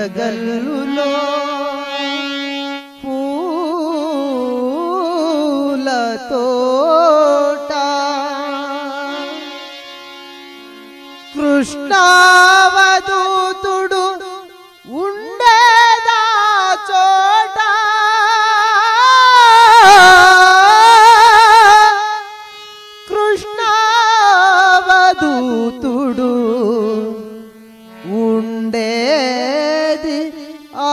వందగల్లులో పూలతోట కృష్ణావధూతుడు ఉండేదా చోట కృష్ణావధూతుడు ఉండేది ఆ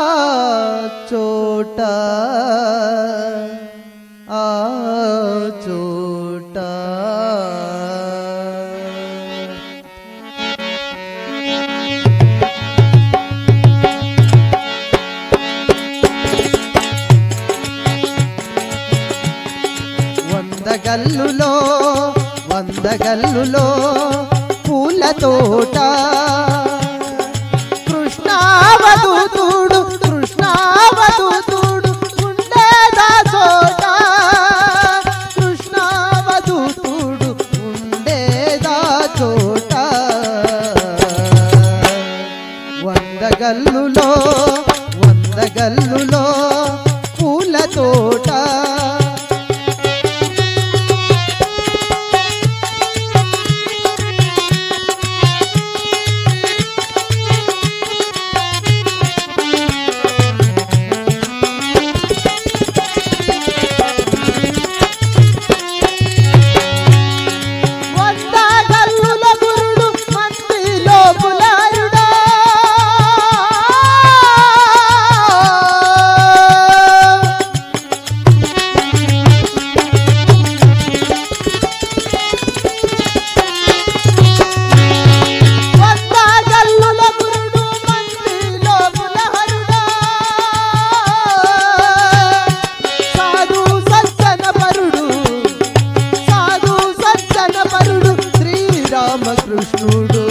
చోట ఆ చోట వంద గల్లులో వంద గల్లులో పూల తోట కృష్ణావధూతుడు కృష్ణావధూతుడు ఉండేదా చోట కృష్ణావధూతుడు ఉండేదా చోట వంద గల్లులో వంద గల్లులో పూల తోట వంద గల్లుల గురుడు మందిలో పులారుడా వంద గల్లుల గురుడు మందిలో పులహరుడా సాధు సజ్జన పరుడు సాధు సజ్జన పరుడు శ్రీరామకృష్ణుడు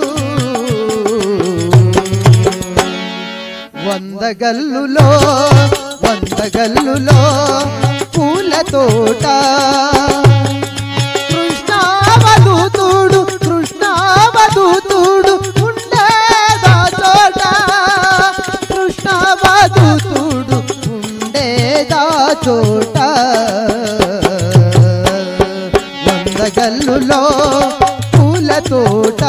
వంద గల్లులో వంద గల్లులో పూల తోట కృష్ణావధూతుడు కృష్ణావధూతుడు ఉండేదా చోట కృష్ణావధూతుడు ఉండేదా చోట వంద గల్లులో పూల తోట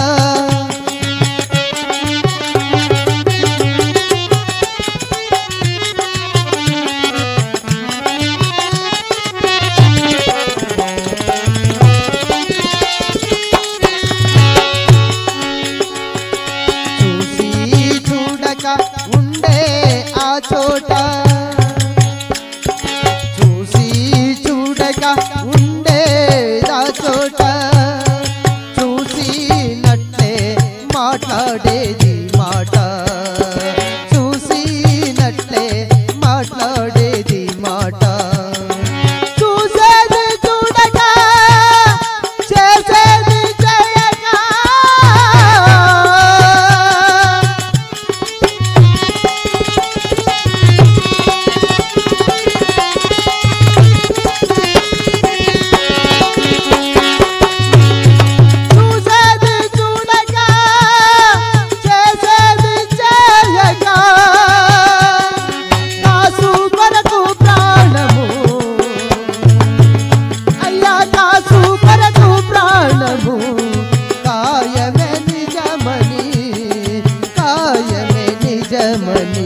చూసి చూడక ఉండే ఆ చోట చూసి చూడక ఉండే ఆ చోట చూసినట్లే మాట్లాడేది మాట చూసినట్లే మాట్లాడేది మాట చూసేది చూడక చేసేది చేయక చూసేది చూడక చేసేది చేయక కాసు కొరకు ప్రాణము అయ్యా కాసు కొరకు ప్రాణము కాయమే నిజమని కాయమే నిజమని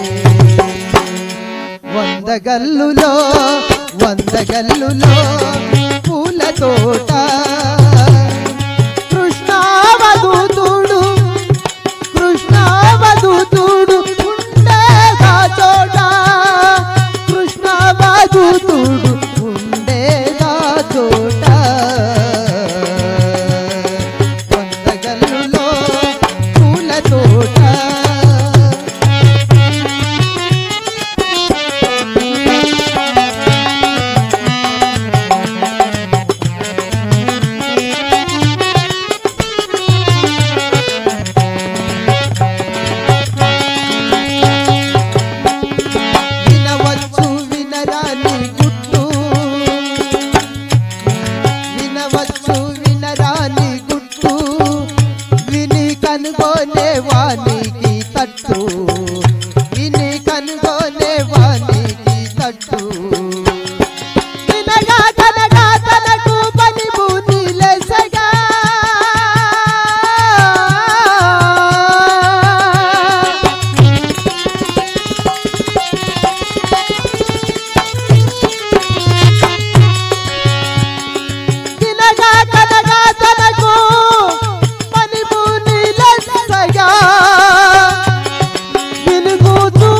వంద గల్లులో వంద గల్లులో పూల తోట కృష్ణావధూతుడు కృష్ణావధూతుడు ఉండేదా చోట కృష్ణావధూతుడు ఉండేదా చోట వంద గల్లులో పూల తోట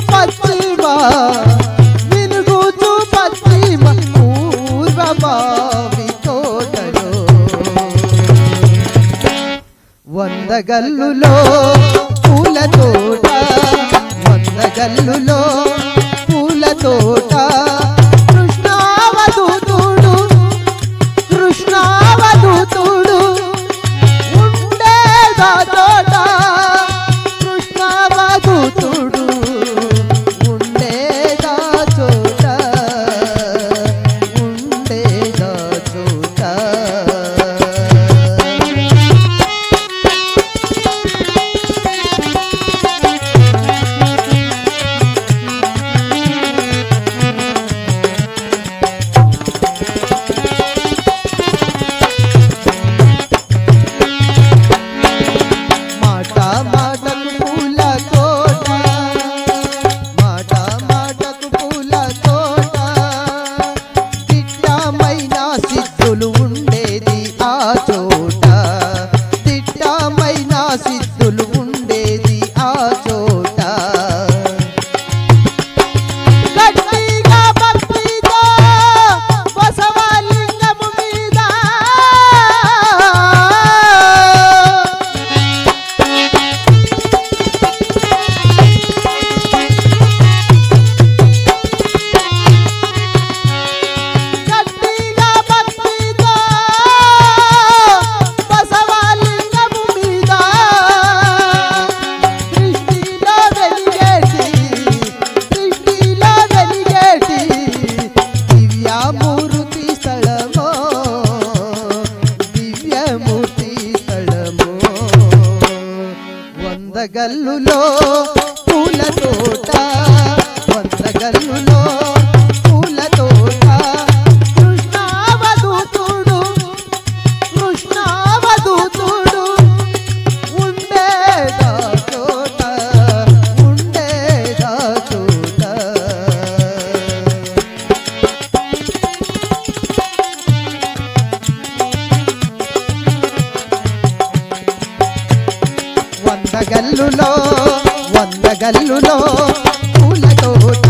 పశ్చిమ వినుగుచు పశ్చిమ పూర్వ బావి తోటలో వంద గల్లులో పూల తోట వంద గల్లులో పూల తోట కృష్ణావధూతుడు కృష్ణావధూతుడు ఉండేదా చోట కృష్ణావధూతుడు ఉండేదా చోట ఉండేదా చోట మాట మాటకు పూల తోట మాట మాటకు పూల తోట తిట్టమైన సిద్ధులు ఉండేది ఆ చోట తిట్టమైన సిద్ధులు ఉండేది ఆ చోట గట్టిగా భక్తితో బసవలింగము మీద గట్టిగా భక్తితో బసవలింగము మీద దృష్టిలో వెలిగేటి దృష్టిలో వెలిగేటి దివ్యమూర్తి స్థలమో దివ్యమూర్తి స్థలమో వంద గల్లులో పూల తోట వంద గల్లులో పూల తోట కృష్ణావధూతుడు కృష్ణావధూతుడు ఉండేదా చోట ఉండేదా చోట వంద గల్లులో వంద గల్లులో పూల తోట